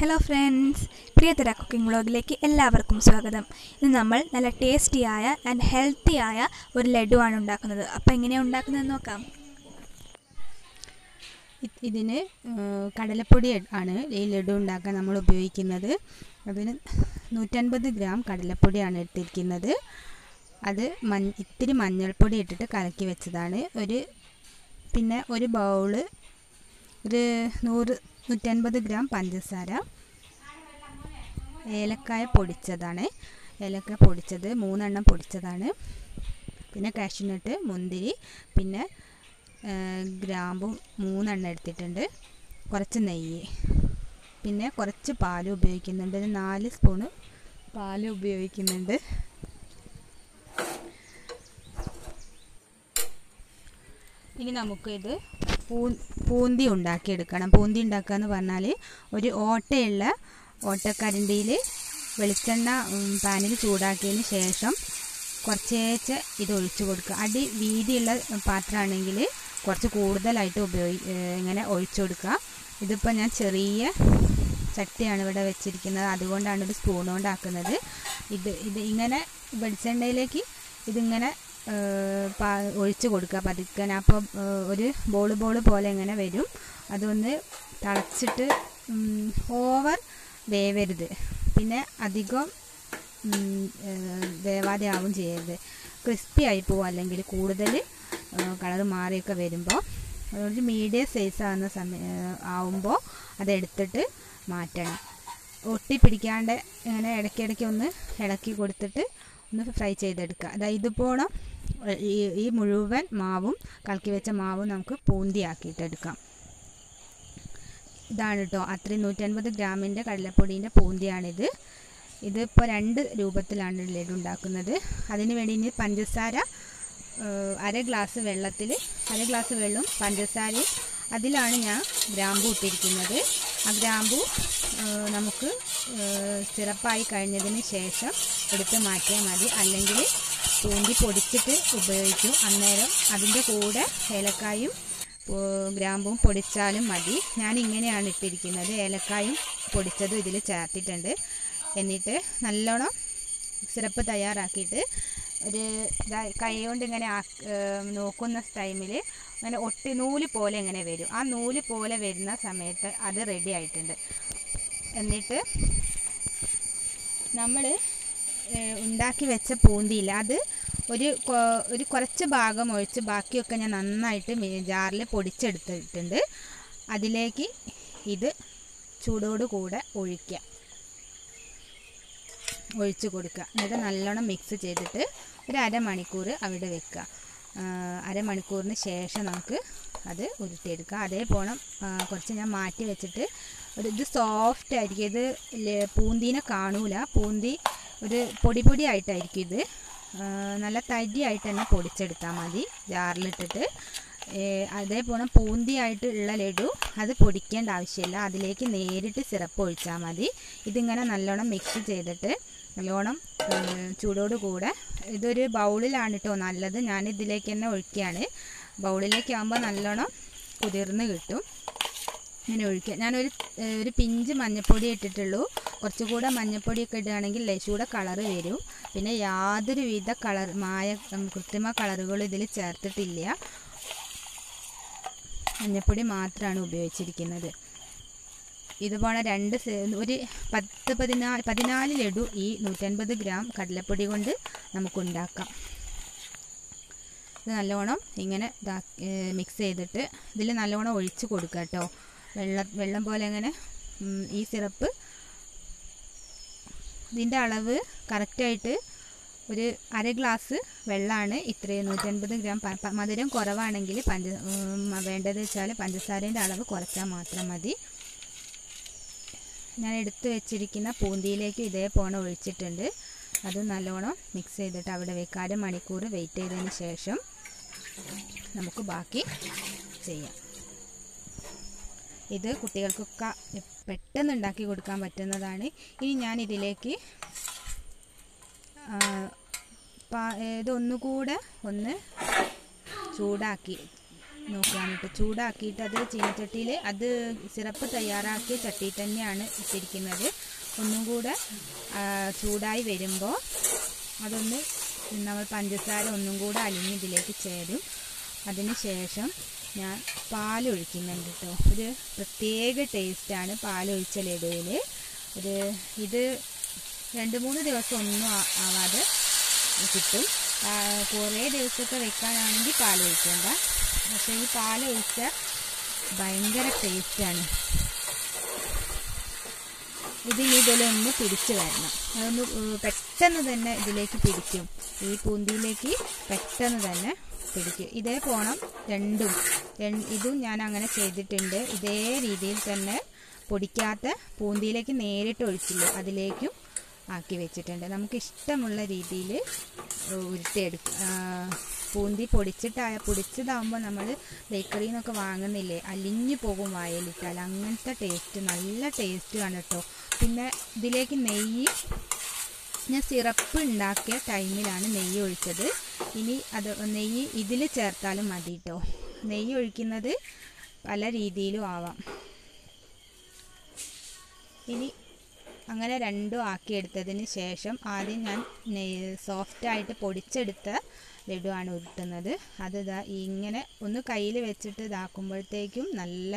hello friends പ്രിയതര cooking വ്ളോഗിലേക്ക് എല്ലാവർക്കും സ്വാഗതം ഇന്ന് നമ്മൾ നല്ല ടേസ്റ്റിയായ ആൻഡ് ഹെൽത്തി ആയ ഒരു ലഡുവാണ് ഉണ്ടാക്കുന്നത് അപ്പോൾ എങ്ങനെയാണ് ഉണ്ടാക്കുന്നത് നോക്കാം ഇത് ഇതിന് ഏഹ്, കടലപ്പൊടി ആണ് ഈ ലഡു ഉണ്ടാക്കാൻ നമ്മൾ ഉപയോഗിക്കുന്നത് അതിന് നൂറ്റൻപത് ഗ്രാം കടലപ്പൊടിയാണ് എടുത്തിരിക്കുന്നത് അത് മഞ്ഞ ഇത്തിരി മഞ്ഞൾപ്പൊടി ഇട്ടിട്ട് കലക്കി വെച്ചതാണ് ഒരു പിന്നെ ഒരു ബൗള് ഒരു നൂറ് നൂറ്റൻപത് ഗ്രാം പഞ്ചസാര ഏലക്കായ പൊടിച്ചതാണ് ഏലക്കായ പൊടിച്ചത് മൂന്നെണ്ണം പൊടിച്ചതാണ് പിന്നെ കാഷ്യൂനട്ട് മുന്തിരി പിന്നെ ഏഹ് ഗ്രാമ്പു മൂന്നെണ്ണം എടുത്തിട്ടുണ്ട് കുറച്ച് നെയ്യ് പിന്നെ കുറച്ച് പാൽ ഉപയോഗിക്കുന്നുണ്ട് ഒരു നാല് സ്പൂണ് പാൽ ഉപയോഗിക്കുന്നുണ്ട് ഇനി നമുക്കിത് പൂ പൂന്തി ഉണ്ടാക്കിയെടുക്കണം പൂന്തി ഉണ്ടാക്കുക എന്ന് പറഞ്ഞാൽ ഒരു ഓട്ടയുള്ള ഓട്ടക്കരണ്ടിയിൽ വെളിച്ചെണ്ണ ഉം, പാനിൽ ചൂടാക്കിയതിന് ശേഷം കുറച്ചേച്ച് ഇത് ഒഴിച്ചു കൊടുക്കുക അടി വീതിയുള്ള പാത്രമാണെങ്കിൽ കുറച്ച് കൂടുതലായിട്ട് ഉപയോഗി ഏഹ് ഇങ്ങനെ ഒഴിച്ചു കൊടുക്കുക ഇതിപ്പോൾ ഞാൻ ചെറിയ ചട്ടിയാണ് ഇവിടെ വെച്ചിരിക്കുന്നത് അതുകൊണ്ടാണ് ഒരു സ്പൂൺ കൊണ്ടാക്കുന്നത് ഇത് ഇത് ഇങ്ങനെ വെളിച്ചെണ്ണയിലേക്ക് ഇതിങ്ങനെ ഏഹ് പാ- ഒഴിച്ച് കൊടുക്കുക പതുക്കൻ അപ്പോൾ ഒരു ബോൾ ബോൾ പോലെ ഇങ്ങനെ വരും അതൊന്ന് തിളച്ചിട്ട് ഓവർ വേവരുത് പിന്നെ അധികം ഉം, ഏഹ് വേവാതെ ആവും ചെയ്യരുത് ക്രിസ്പി ആയി പോകും അല്ലെങ്കിൽ കൂടുതൽ കളർ മാറിയൊക്കെ വരുമ്പോൾ ഒരു മീഡിയം സൈസ് ആകുന്ന സമയം ആവുമ്പോൾ അതെടുത്തിട്ട് മാറ്റണം ഒട്ടി പിടിക്കാണ്ട് ഇങ്ങനെ ഇടയ്ക്കിടയ്ക്ക് ഒന്ന് ഇളക്കി കൊടുത്തിട്ട് ഒന്ന് ഫ്രൈ ചെയ്തെടുക്കുക അതായത് ഇതുപോലെ ഈ ഈ മുഴുവൻ മാവും കലക്കി വെച്ച മാവും നമുക്ക് പൂന്തിയാക്കിയിട്ടെടുക്കാം ഇതാണ് കേട്ടോ അത്രയും നൂറ്റൻപത് ഗ്രാമിൻ്റെ കടലപ്പൊടീൻ്റെ പൂന്തിയാണിത് ഇതിപ്പോൾ രണ്ട് രൂപത്തിലാണ് ലഡു ഉണ്ടാക്കുന്നത് അതിന് വേണ്ടി ഇനി പഞ്ചസാര ഏഹ്, അര ഗ്ലാസ് വെള്ളത്തിൽ അര ഗ്ലാസ് വെള്ളവും പഞ്ചസാരയും അതിലാണ് ഞാൻ ഗ്രാമ്പു ഇട്ടിരിക്കുന്നത് ആ ഗ്രാമ്പു ഏഹ്, നമുക്ക് ഏഹ്, സിറപ്പായി കഴിഞ്ഞതിന് ശേഷം എടുത്ത് മാറ്റിയാൽ മതി അല്ലെങ്കിൽ പൂന്തി പൊടിച്ചിട്ട് ഉപയോഗിക്കും അന്നേരം അതിൻ്റെ കൂടെ ഏലക്കായും പോ- ഗ്രാമ്പും പൊടിച്ചാലും മതി ഞാൻ ഇങ്ങനെയാണ് ഇട്ടിരിക്കുന്നത് ഏലക്കായും പൊടിച്ചതും ഇതിൽ ചേർത്തിട്ടുണ്ട് എന്നിട്ട് നല്ലോണം സിറപ്പ് തയ്യാറാക്കിയിട്ട് ഒരു ഇതാ- കൈ കൊണ്ട് ഇങ്ങനെ ആക്ക്- ഏം, നോക്കുന്ന ടൈമിൽ അങ്ങനെ ഒട്ടി നൂല് പോലെ ഇങ്ങനെ വരും ആ നൂല് പോലെ വരുന്ന സമയത്ത് അത് റെഡി ആയിട്ടുണ്ട് എന്നിട്ട് നമ്മൾ ഉണ്ടാക്കി വെച്ച പൂന്തിയില്ല അത് ഒരു കൊ- ഒരു കുറച്ച് ഭാഗം ഒഴിച്ച് ബാക്കിയൊക്കെ ഞാൻ നന്നായിട്ട് ജാറിൽ പൊടിച്ചെടുത്തിട്ടുണ്ട് അതിലേക്ക് ഇത് ചൂടോട് കൂടെ ഒഴിക്കുക ഒഴിച്ച് കൊടുക്കുക എന്നിട്ട് നല്ലോണം മിക്സ് ചെയ്തിട്ട് ഒരു അരമണിക്കൂർ അവിടെ വെക്കുക ആ, അരമണിക്കൂറിന് ശേഷം നമുക്ക് അത് ഉരുട്ടിയെടുക്കാം അതേപോലെ ആ, കുറച്ച് ഞാൻ മാറ്റി വെച്ചിട്ട് ഒരു ഇത് സോഫ്റ്റ് ആയിരിക്കും ഇത് ലെ- പൂന്തീനെ കാണൂല പൂന്തി ഒരു പൊടി പൊടി ആയിട്ടായിരിക്കും ഇത് ആ, നല്ല തരിയായിട്ട് തന്നെ പൊടിച്ചെടുത്താൽ മതി ജാറിലിട്ടിട്ട് ഏ, അതേപോലെ പൂന്തിയായിട്ട് ഉള്ള ലഡു അത് പൊടിക്കേണ്ട ആവശ്യമില്ല അതിലേക്ക് നേരിട്ട് സിറപ്പ് ഒഴിച്ചാൽ മതി ഇതിങ്ങനെ നല്ലോണം മിക്സ് ചെയ്തിട്ട് നല്ലോണം ഏ, ചൂടോട് കൂടെ ഇതൊരു ബൗളിലാണ് കേട്ടോ നല്ലത് ഞാൻ ഇതിലേക്ക് തന്നെ ഒഴിക്കുകയാണ് ബൗളിലേക്ക് ആകുമ്പോൾ നല്ലോണം കുതിർന്ന് കിട്ടും ഇങ്ങനെ ഒഴിക്കുക ഞാനൊരു ഏ, ഒരു പിഞ്ച് മഞ്ഞപ്പൊടി ഇട്ടിട്ടുള്ളൂ കുറച്ചുകൂടെ മഞ്ഞപ്പൊടിയൊക്കെ ഇടുകയാണെങ്കിൽ ലേശൂടെ കളറ് വരും പിന്നെ യാതൊരു വിധ കളർ മായ ഉം, കൃത്രിമ കളറുകളും ഇതിൽ ചേർത്തിട്ടില്ല മഞ്ഞപ്പൊടി മാത്രമാണ് ഉപയോഗിച്ചിരിക്കുന്നത് ഇതുപോലെ രണ്ട് സെ- ഒരു പത്ത് പതിനാല് പതിനാല് ലഡു ഈ നൂറ്റൻപത് ഗ്രാം കടലപ്പൊടി കൊണ്ട് നമുക്ക് ഉണ്ടാക്കാം ഇത് നല്ലോണം ഇങ്ങനെ ഇതാ മിക്സ് ചെയ്തിട്ട് ഇതിൽ നല്ലോണം ഒഴിച്ച് കൊടുക്കുക കേട്ടോ വെള്ളം വെള്ളം പോലെ ഇങ്ങനെ ഉം, ഈ സിറപ്പ് ഇതിൻ്റെ അളവ് കറക്റ്റായിട്ട് ഒരു അര ഗ്ലാസ് വെള്ളമാണ് ഇത്രയും നൂറ്റൻപത് ഗ്രാം പ- പ- മധുരം കുറവാണെങ്കിൽ പഞ്ച ഉം, വേണ്ടത് വെച്ചാൽ പഞ്ചസാരേൻ്റെ അളവ് കുറച്ചാൽ മാത്രം മതി ഞാൻ എടുത്തു വെച്ചിരിക്കുന്ന പൂന്തിയിലേക്ക് ഇതേപോലെ ഒഴിച്ചിട്ടുണ്ട് അത് നല്ലോണം മിക്സ് ചെയ്തിട്ട് അവിടെ വെക്കുക അര മണിക്കൂർ വെയിറ്റ് ചെയ്തതിന് ശേഷം നമുക്ക് ബാക്കി ചെയ്യാം ഇത് കുട്ടികൾക്കൊക്കെ പെട്ടെന്ന് ഉണ്ടാക്കി കൊടുക്കാൻ പറ്റുന്നതാണ് ഇനി ഞാൻ ഇതിലേക്ക് ആ, പാ- ഇതൊന്നുകൂടെ ഒന്ന് ചൂടാക്കി നോക്കുകയാണ് കേട്ടോ ചൂടാക്കിയിട്ട് അത് ചീനച്ചട്ടിയിൽ അത് സിറപ്പ് തയ്യാറാക്കിയ ചട്ടി തന്നെയാണ് ഇട്ടിരിക്കുന്നത് ഒന്നും കൂടെ ആ, ചൂടായി വരുമ്പോൾ അതൊന്ന് നമ്മൾ പഞ്ചസാര ഒന്നും കൂടെ അലിഞ്ഞ് ഇതിലേക്ക് ചേരും അതിന് ശേഷം ഞാൻ പാലൊഴിക്കുന്നുണ്ട് കേട്ടോ ഒരു പ്രത്യേക ടേസ്റ്റാണ് പാലൊഴിച്ച ലഡുവിൽ ഒരു ഇത് രണ്ട് മൂന്ന് ദിവസം ഒന്നും ആ- ആവാതെ കിട്ടും ആ, കുറേ ദിവസമൊക്കെ വെക്കാനാണെങ്കിൽ പാലൊഴിക്കേണ്ട പക്ഷേ ഈ പാലൊഴിച്ച ഭയങ്കര ടേസ്റ്റാണ് ഇതിന് ഇതിലൊന്ന് പിടിച്ച് വരണം അതൊന്ന് ഏഹ് പെട്ടെന്ന് തന്നെ ഇതിലേക്ക് പിടിക്കും ഈ പൂന്തിയിലേക്ക് പെട്ടെന്ന് തന്നെ പിടിക്കും ഇതേ പോണം രണ്ടും രണ്ട് ഇതും ഞാൻ അങ്ങനെ ചെയ്തിട്ടുണ്ട് ഇതേ രീതിയിൽ തന്നെ പൊടിക്കാത്ത പൂന്തിയിലേക്ക് നേരിട്ട് ഒഴിച്ചില്ല അതിലേക്കും ആക്കി വെച്ചിട്ടുണ്ട് നമുക്ക് ഇഷ്ടമുള്ള രീതിയിൽ ഉരുട്ടിയെടുക്ക പൂന്തി പൊടിച്ചിട്ടായ പൊടിച്ചതാകുമ്പോൾ നമ്മൾ ബേക്കറിയിൽ നിന്നൊക്കെ വാങ്ങുന്നില്ലേ അലിഞ്ഞു പോകും വായലിട്ടാൽ അങ്ങനത്തെ ടേസ്റ്റ് നല്ല ടേസ്റ്റുമാണ് കേട്ടോ പിന്നെ ഇതിലേക്ക് നെയ്യ് ഞാൻ സിറപ്പ് ഉണ്ടാക്കിയ ടൈമിലാണ് നെയ്യ് ഒഴിച്ചത് ഇനി അത് നെയ്യ് ഇതിൽ ചേർത്താലും മതി കേട്ടോ നെയ്യ് ഒഴിക്കുന്നത് പല രീതിയിലും ആവാം ഇനി അങ്ങനെ രണ്ടും ആക്കിയെടുത്തതിന് ശേഷം ആദ്യം ഞാൻ സോഫ്റ്റായിട്ട് പൊടിച്ചെടുത്ത ലഡുവാണ് ഉരുട്ടുന്നത് അത് ഇതാ ഇങ്ങനെ ഒന്ന് കയ്യിൽ വെച്ചിട്ട് ഇതാക്കുമ്പോഴത്തേക്കും നല്ല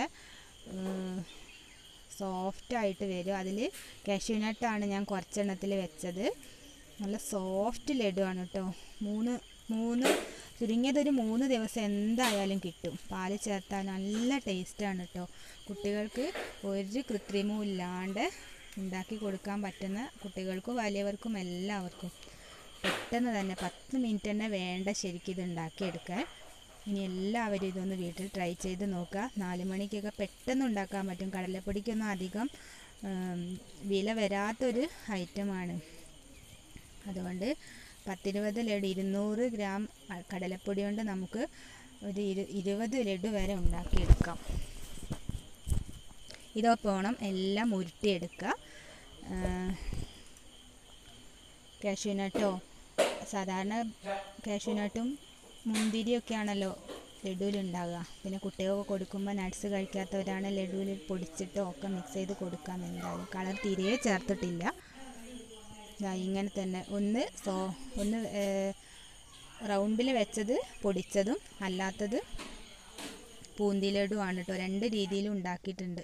സോഫ്റ്റായിട്ട് വരും അതിൽ കാഷ്യൂനട്ടാണ് ഞാൻ കുറച്ചെണ്ണത്തിൽ വെച്ചത് നല്ല സോഫ്റ്റ് ലഡുവാണ് കേട്ടോ മൂന്ന് മൂന്ന് ചുരുങ്ങിയതൊരു മൂന്ന് ദിവസം എന്തായാലും കിട്ടും പാല് ചേർത്താൽ നല്ല ടേസ്റ്റാണ് കേട്ടോ കുട്ടികൾക്ക് ഒരു കൃത്രിമവും ഇല്ലാണ്ട് ഉണ്ടാക്കി കൊടുക്കാൻ പറ്റുന്ന കുട്ടികൾക്കും വലിയവർക്കും എല്ലാവർക്കും പെട്ടെന്ന് തന്നെ പത്ത് മിനിറ്റ് തന്നെ വേണ്ട ശരിക്കും ഇത് ഉണ്ടാക്കിയെടുക്കാൻ ഇനി എല്ലാവരും ഇതൊന്ന് വീട്ടിൽ ട്രൈ ചെയ്ത് നോക്കുക നാല് മണിക്കൊക്കെ പെട്ടെന്ന് ഉണ്ടാക്കാൻ പറ്റും കടലപ്പൊടിക്കൊന്നും അധികം ഉം, വില വരാത്തൊരു ഐറ്റമാണ് അതുകൊണ്ട് പത്തിരുപത് ലഡു ഇരുന്നൂറ് ഗ്രാം അ- കടലപ്പൊടി കൊണ്ട് നമുക്ക് ഒരു ഇരു ഇരുപത് ലഡു വരെ ഉണ്ടാക്കിയെടുക്കാം ഇതൊപ്പോണം എല്ലാം ഉരുട്ടിയെടുക്കുക കാഷ്യൂനട്ടോ സാധാരണ കാഷ്യൂനട്ടും മുന്തിരിയൊക്കെയാണല്ലോ ലഡുവിലുണ്ടാകുക പിന്നെ കുട്ടികൾക്ക് കൊടുക്കുമ്പോൾ നട്ട്സ് കഴിക്കാത്തവരാണ് ലഡുവിൽ പൊടിച്ചിട്ടോ ഒക്കെ മിക്സ് ചെയ്ത് കൊടുക്കാം എന്തായാലും കളർ തീരെ ചേർത്തിട്ടില്ല ദാ ഇങ്ങനെ തന്നെ ഒന്ന് സോ ഒന്ന് റൗണ്ടിൽ വെച്ചത് പൊടിച്ചതും അല്ലാത്തത് പൂന്തി ലഡു ആണ് കേട്ടോ രണ്ട് രീതിയിലും ഉണ്ടാക്കിയിട്ടുണ്ട്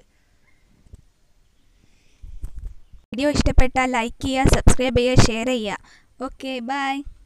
വീഡിയോ ഇഷ്ടപ്പെട്ടാൽ ലൈക്ക് ചെയ്യുക സബ്സ്ക്രൈബ് ചെയ്യുക ഷെയർ ചെയ്യുക ഓക്കെ ബൈ